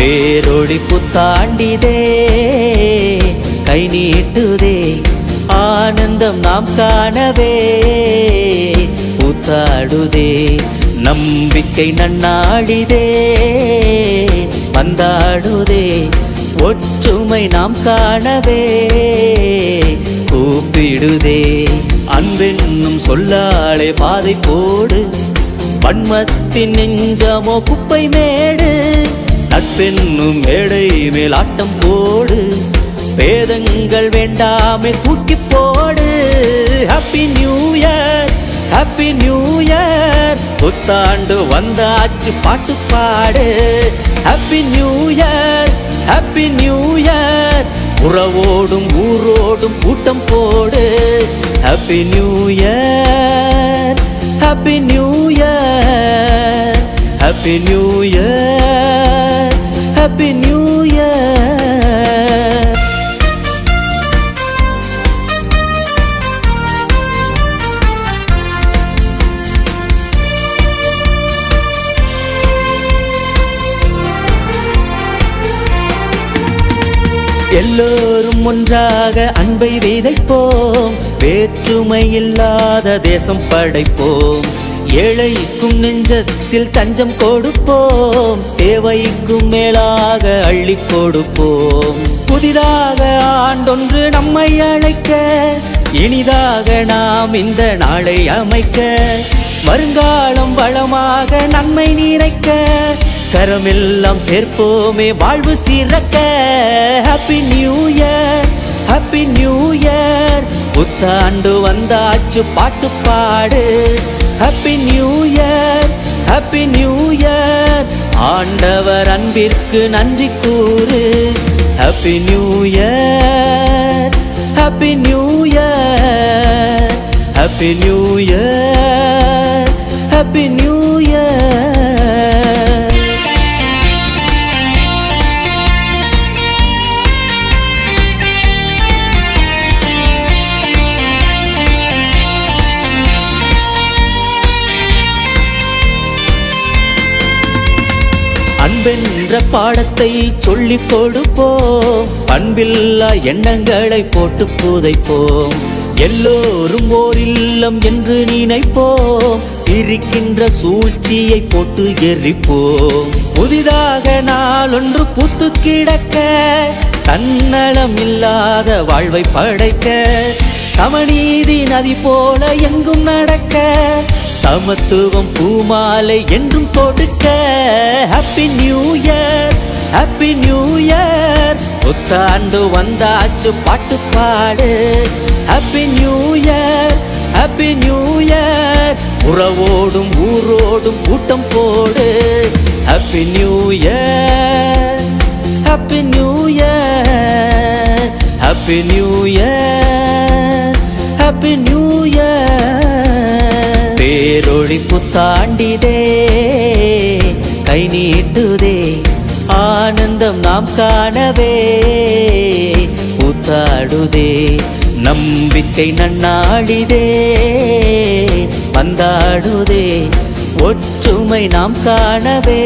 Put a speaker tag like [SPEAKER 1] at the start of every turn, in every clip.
[SPEAKER 1] பேரொளி புத்தாண்டிதே கை நீட்டுதே ஆனந்தம் நாம் காணவே கூத்தாடுதே நம்பிக்கை நன்னாளிதே வந்தாடுதே ஒற்றுமை நாம் காணவே கூப்பிடுதே அன்பென்னும் சொல்லாலே பாதை போடு வன்மத்தின் நெஞ்சமோ குப்பை மேடு நட்பென்னும் மேடை மேல் ஆட்டம் போடு வேதங்கள் வேண்டாமே தூக்கி போடு happy new year happy new year புத்தாண்டு வந்தாச்சு பாட்டு பாடு happy new year happy new year உறவோடும் ஊரோடும் கூட்டம் போடு happy new year happy new year happy new year happy new year எல்லோரும் ஒன்றாக அன்பை விதைப்போம் வேற்றுமை இல்லாத தேசம் படைப்போம் ஏழைக்கும் நெஞ்சத்தில் தஞ்சம் கொடுப்போம் தேவைக்கும் மேலாக அள்ளி கொடுப்போம் புதிதாக ஆண்டொன்று நம்மை அழைக்க இனிதாக நாம் இந்த நாளை அமைக்க வருங்காலம் வளமாக நன்மை நிறைக்க கரமெல்லாம் சேர்ப்போமே வாழ்வு சிறக்க happy new year happy new year புத்தாண்டு வந்தாச்சு பாட்டு பாடு happy new year happy new year ஆண்டவர் அன்பிற்கு நன்றி கூறு happy new year happy new year happy new year happy new year அன்பென்ற பாடத்தை சொல்லிக் கொடுப்போம் அன்பில்லா எண்ணங்களை போட்டு புதைப்போம் எல்லோரும் ஓர் இல்லம் என்று நினைப்போம் இருக்கின்ற சூழ்ச்சியை போட்டு எரிப்போம் புதிதாக நாளொன்று பூத்து கிடக்க தன்னலம் இல்லாத வாழ்வை படைக்க சமநீதி நதி போல எங்கும் நடக்க சமத்துவம் பூமாலை என்றும் தொடுக்க happy new year happy new year புத்தாண்டு வந்தாச்சு பாட்டு பாடு happy new year happy new year உறவோடும் ஊரோடும் கூட்டம் போடு happy new year happy new year happy new year happy new year பேரொளி புத்தாண்டிதே கை நீட்டுதே ஆனந்தம் நாம் காணவே கூத்தாடுதே நம்பிக்கை நன்னாளிதே வந்தாடுதே ஒற்றுமை நாம் காணவே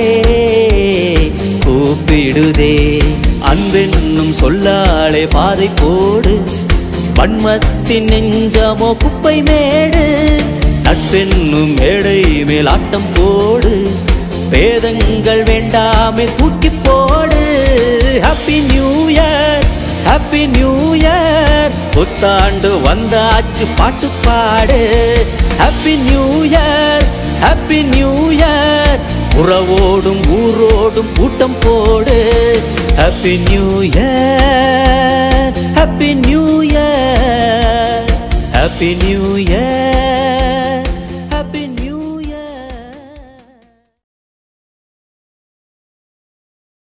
[SPEAKER 1] கூப்பிடுதே அன்பென்னும் சொல்லாலே பாதை போடு வன்மத்தின் நெஞ்சமோ குப்பை மேடு நட்பென்னும் மேடை மேல் ஆட்டம் போடு வேதங்கள் வேண்டாமே தூக்கி போடு happy new year happy new year புத்தாண்டு வந்தாச்சு பாட்டு பாடு happy new year happy new year உறவோடும் ஊரோடும் கூட்டம் போடு happy new year happy new year happy new year